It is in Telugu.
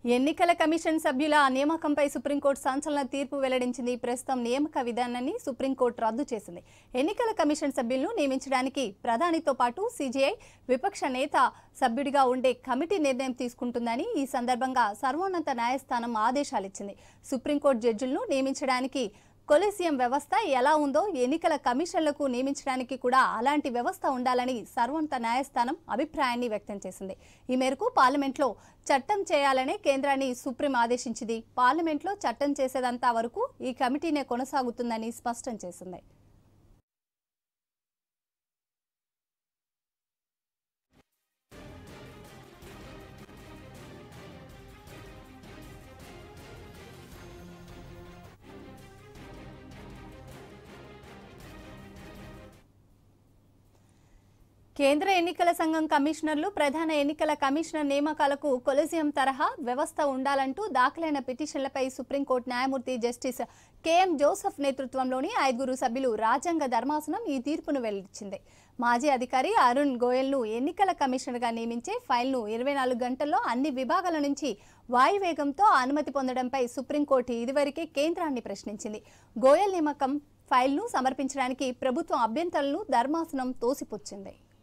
ఎన్నికల కమిషన్ సభ్యుల నియామకంపై సుప్రీంకోర్టు సంచలన తీర్పు వెల్లడించింది ప్రస్తుతం నియామక విధానాన్ని సుప్రీంకోర్టు రద్దు చేసింది ఎన్నికల కమిషన్ సభ్యులను నియమించడానికి ప్రధానితో పాటు సీజీఐ విపక్ష నేత సభ్యుడిగా ఉండే కమిటీ నిర్ణయం తీసుకుంటుందని ఈ సందర్భంగా సర్వోన్నత న్యాయస్థానం ఆదేశాలిచ్చింది సుప్రీంకోర్టు జడ్జిలను నియమించడానికి కొలీసియం వ్యవస్థ ఎలా ఉందో ఎన్నికల కమిషన్లకు నియమించడానికి కూడా అలాంటి వ్యవస్థ ఉండాలని సర్వోన్నత న్యాయస్థానం అభిప్రాయాన్ని వ్యక్తం చేసింది ఈ మేరకు పార్లమెంట్లో చట్టం చేయాలనే కేంద్రాన్ని సుప్రీం ఆదేశించింది పార్లమెంట్లో చట్టం చేసేదంతా వరకు ఈ కమిటీనే కొనసాగుతుందని స్పష్టం చేసింది కేంద్ర ఎన్నికల సంఘం కమిషనర్లు ప్రధాన ఎన్నికల కమిషనర్ నియామకాలకు కొలిజియం తరహా వ్యవస్థ ఉండాలంటూ దాఖలైన పిటిషన్లపై సుప్రీంకోర్టు న్యాయమూర్తి జస్టిస్ కెఎం జోసెఫ్ నేతృత్వంలోని ఐదుగురు సభ్యులు రాజ్యాంగ ధర్మాసనం ఈ తీర్పును వెల్లడించింది మాజీ అధికారి అరుణ్ గోయల్ను ఎన్నికల కమిషనర్గా నియమించే ఫైల్ను ఇరవై నాలుగు గంటల్లో అన్ని విభాగాల నుంచి వాయువేగంతో అనుమతి పొందడంపై సుప్రీంకోర్టు ఇదివరకే కేంద్రాన్ని ప్రశ్నించింది గోయల్ నియామకం ఫైల్ను సమర్పించడానికి ప్రభుత్వం అభ్యంతరాలను ధర్మాసనం తోసిపుచ్చింది